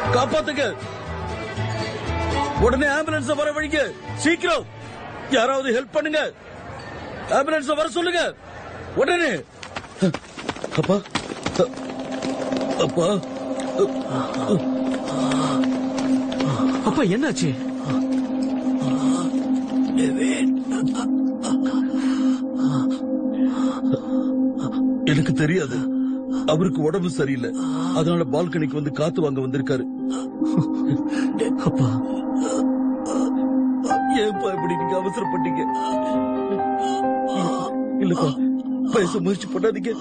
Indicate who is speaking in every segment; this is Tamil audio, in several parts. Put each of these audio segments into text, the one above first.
Speaker 1: காப்பாத்துங்க உடனே ஆம்புலன்ஸ் வர வழிங்க சீக்கிரம் யாராவது ஹெல்ப் பண்ணுங்க ஆம்புலன்ஸ் வர சொல்லுங்க உடனே அப்பா அப்பா
Speaker 2: அப்பா என்னாச்சு
Speaker 1: எனக்கு தெரியாது அவருக்கு உடம்பு சரியில்லை அதனால பால்கனிக்கு வந்து காத்து வாங்க வந்திருக்காரு
Speaker 2: அப்பா
Speaker 1: ஏன்பா இப்படி நீங்க அவசரப்பட்டீங்க இல்லப்பா பேச முயற்சி பண்ணாதீங்க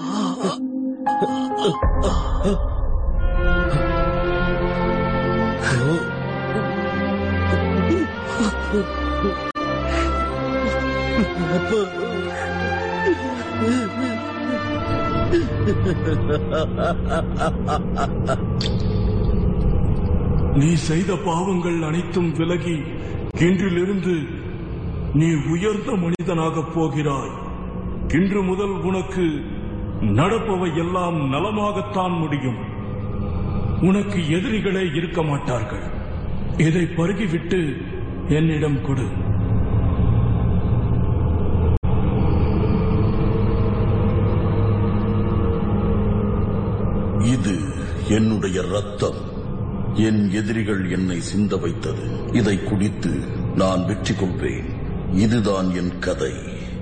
Speaker 1: அப்பா
Speaker 3: நீ செய்த பாவங்கள் அனைத்தும் விலகி இன்றிலிருந்து நீ உயர்ந்த மனிதனாகப் போகிறாய் இன்று முதல் உனக்கு நடப்பவை எல்லாம் நலமாகத்தான் முடியும் உனக்கு எதிரிகளே இருக்க மாட்டார்கள் இதை பருகிவிட்டு என்னிடம் கொடு
Speaker 1: இது என்னுடைய ரத்தம் என் எதிரிகள் என்னை சிந்த வைத்தது இதை குடித்து நான் வெற்றி கொள்வேன் இதுதான் என் கதை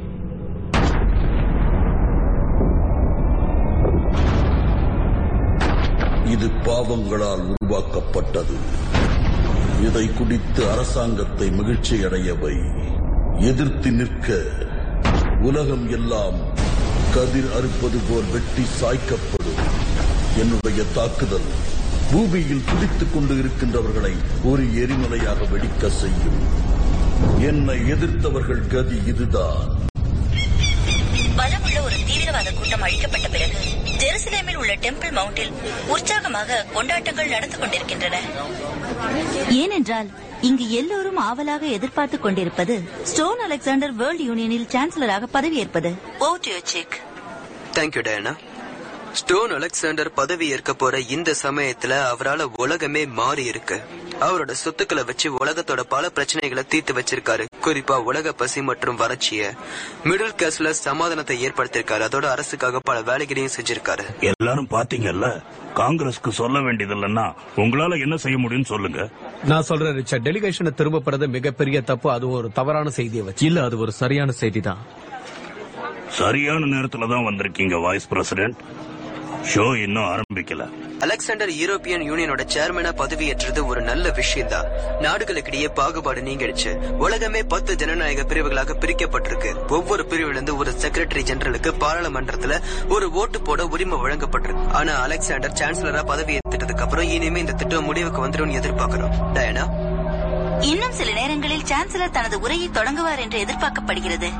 Speaker 1: இது பாவங்களால் உருவாக்கப்பட்டது இதை குடித்து அரசாங்கத்தை மகிழ்ச்சியடையவை எதிர்த்து நிற்க உலகம் எல்லாம் கதிர் அறுப்பது போல் வெட்டி சாய்க்கப்படும் என்னுடைய தாக்குதல் பூமியில் துடித்துக் கொண்டு இருக்கின்றவர்களை ஒரு எரிமலையாக வெடிக்க செய்யும் என்னை எதிர்த்தவர்கள் கதி இதுதான்
Speaker 4: பலமுள்ள ஒரு தீவிரவாத கூட்டம் அழிக்கப்பட்ட பிறகு ஜெருசலேமில் உள்ள டெம்பிள் மவுண்டில் உற்சாகமாக கொண்டாட்டங்கள் நடந்து கொண்டிருக்கின்றன ஏனென்றால் இங்கு எல்லோரும் ஆவலாக எதிர்பார்த்துக் கொண்டிருப்பது ஸ்டோன் அலெக்சாண்டர் வேர்ல்ட் யூனியனில் சான்சலராக பதவியேற்பது ஓட் யூ செக்
Speaker 5: தேங்க்யூ டயனா ஸ்டோன் அலெக்சாண்டர் பதவி ஏற்க போற இந்த சமயத்துல அவரால உலகமே மாறி இருக்கு அவரோட சொத்துக்களை வச்சு உலகத்தோட பல பிரச்சனைகளை தீர்த்து வச்சிருக்காரு குறிப்பா உலக பசி மற்றும் வறட்சிய மிடில் கிளாஸ்ல சமாதானத்தை ஏற்படுத்திருக்காரு அதோட அரசுக்காக பல வேலைகளையும் செஞ்சிருக்காரு
Speaker 6: எல்லாரும் பாத்தீங்கல்ல காங்கிரஸ்க்கு சொல்ல வேண்டியதில்லைன்னா உங்களால என்ன செய்ய முடியும்னு சொல்லுங்க
Speaker 2: நான் சொல்றேன் ரிச்சர்ட் டெலிகேஷனை திரும்ப பெறது மிகப்பெரிய தப்பு அது ஒரு தவறான செய்தியை வச்சு
Speaker 7: இல்ல அது ஒரு சரியான செய்தி தான்
Speaker 6: சரியான நேரத்துல தான் வந்திருக்கீங்க வைஸ் பிரசிடென்ட் ஷோ இன்னும் ஆரம்பிக்கல
Speaker 5: அலெக்சாண்டர் யூரோப்பியன் யூனியனோட சேர்மனா பதவியேற்றது ஒரு நல்ல விஷயம் தான் நாடுகளுக்கிடையே பாகுபாடு நீங்கிடுச்சு உலகமே பத்து ஜனநாயக பிரிவுகளாக பிரிக்கப்பட்டிருக்கு ஒவ்வொரு பிரிவுல இருந்து ஒரு செக்ரட்டரி ஜெனரலுக்கு பாராளுமன்றத்துல ஒரு ஓட்டு போட உரிமை வழங்கப்பட்டிருக்கு ஆனா அலெக்சாண்டர் சான்சலரா பதவி ஏத்துட்டதுக்கு அப்புறம் இனிமே இந்த திட்டம் முடிவுக்கு வந்துடும் எதிர்பார்க்கிறோம் டயனா
Speaker 4: இன்னும் சில நேரங்களில் சான்சலர் தனது உரையை தொடங்குவார் என்று எதிர்பார்க்கப்படுகிறது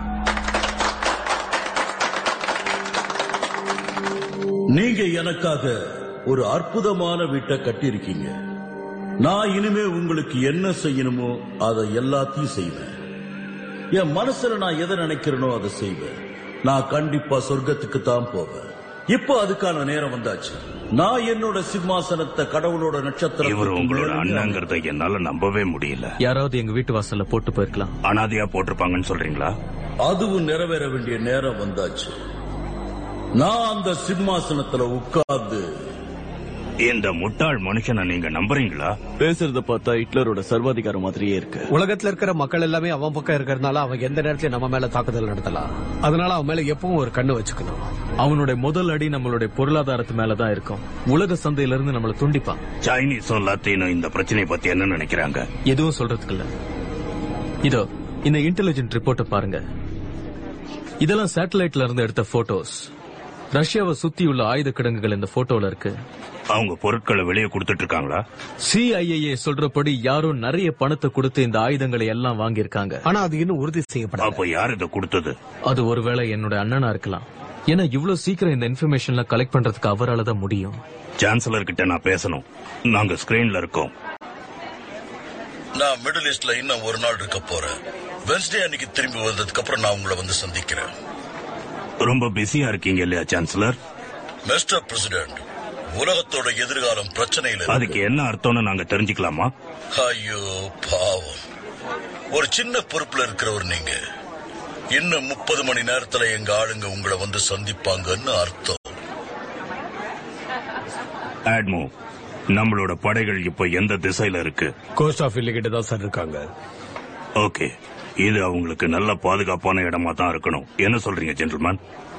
Speaker 1: நீங்க எனக்காக ஒரு அற்புதமான வீட்டை கட்டியிருக்கீங்க நான் இனிமே உங்களுக்கு என்ன செய்யணுமோ அதை எல்லாத்தையும் செய்வேன் என் மனசுல நான் எதை நினைக்கிறேனோ அதை செய்வேன் நான் கண்டிப்பா சொர்க்கத்துக்கு தான் போவேன் இப்போ அதுக்கான நேரம் வந்தாச்சு நான் என்னோட சிம்மாசனத்தை கடவுளோட நட்சத்திரம்
Speaker 6: இவர் உங்களோட அண்ணங்கிறத என்னால நம்பவே முடியல
Speaker 7: யாராவது எங்க வீட்டு வாசல்ல போட்டு போயிருக்கலாம்
Speaker 6: அனாதையா போட்டிருப்பாங்கன்னு சொல்றீங்களா
Speaker 1: அதுவும் நிறைவேற வேண்டிய நேரம் வந்தாச்சு நான் அந்த சிம்மாசனத்துல உட்கார்ந்து
Speaker 6: இந்த முட்டாள் மனுஷனை நீங்க நம்புறீங்களா
Speaker 8: பேசுறத பார்த்தா ஹிட்லரோட சர்வாதிகாரம் மாதிரியே இருக்கு
Speaker 2: உலகத்துல இருக்கிற மக்கள் எல்லாமே அவன் பக்கம் இருக்கிறதுனால அவன் எந்த நேரத்திலயும் நம்ம மேல தாக்குதல் நடத்தலாம் அதனால அவன் மேல எப்பவும் ஒரு கண்ணு வச்சுக்கணும்
Speaker 7: அவனுடைய முதல் அடி நம்மளுடைய பொருளாதாரத்து மேலதான் இருக்கும் உலக சந்தையில இருந்து நம்மள துண்டிப்பான்
Speaker 6: சைனீஸும் லத்தீனும் இந்த பிரச்சனையை பத்தி என்ன நினைக்கிறாங்க
Speaker 7: எதுவும் சொல்றதுக்கு இல்ல இதோ இந்த இன்டெலிஜென்ட் ரிப்போர்ட்டை பாருங்க இதெல்லாம் சேட்டலைட்ல இருந்து எடுத்த போட்டோஸ் ரஷ்யாவை சுத்தியுள்ள ஆயுத கிடங்குகள் இந்த போட்டோல இருக்கு
Speaker 6: அவங்க பொருட்களை வெளியே கொடுத்துட்டு இருக்காங்களா
Speaker 7: சிஐஏ சொல்றபடி யாரோ நிறைய பணத்தை கொடுத்து இந்த ஆயுதங்களை எல்லாம் வாங்கியிருக்காங்க
Speaker 2: ஆனா அது இன்னும் உறுதி செய்யப்படாது
Speaker 6: அப்ப யார் இதை கொடுத்தது
Speaker 7: அது ஒருவேளை என்னோட அண்ணனா இருக்கலாம் ஏன்னா இவ்வளவு சீக்கிரம் இந்த இன்ஃபர்மேஷன்லாம் கலெக்ட் பண்றதுக்கு அவரால தான் முடியும்
Speaker 6: சான்சலர் கிட்ட நான் பேசணும் நாங்க ஸ்கிரீன்ல இருக்கோம்
Speaker 1: நான் மிடில் ஈஸ்ட்ல இன்னும் ஒரு நாள் இருக்க போறேன் வென்ஸ்டே அன்னைக்கு திரும்பி வந்ததுக்கு அப்புறம் நான் உங்களை வந்து சந்திக்கிறேன்
Speaker 6: ரொம்ப பிஸியா இருக்கீங்க இல்லையா சான்சலர்
Speaker 1: மிஸ்டர் பிரசிடென்ட் உலகத்தோட எதிர்காலம் பிரச்சனையில இருக்கு.
Speaker 6: அதுக்கு என்ன அர்த்தம்னு நாங்க தெரிஞ்சுக்கலாமா
Speaker 1: ஐயோ பாவம் ஒரு சின்ன பொறுப்புல இருக்கிறவர் நீங்க இன்னும் முப்பது மணி நேரத்துல எங்க ஆளுங்க உங்களை வந்து சந்திப்பாங்கன்னு அர்த்தம்
Speaker 6: ஆட்மோ நம்மளோட படைகள் இப்போ எந்த திசையில இருக்கு
Speaker 2: கோஸ்ட் ஆஃப் கிட்ட தான் சார் இருக்காங்க
Speaker 6: ஓகே இது அவங்களுக்கு நல்ல பாதுகாப்பான இடமா தான் இருக்கணும் என்ன சொல்றீங்க ஜென்டில்மேன்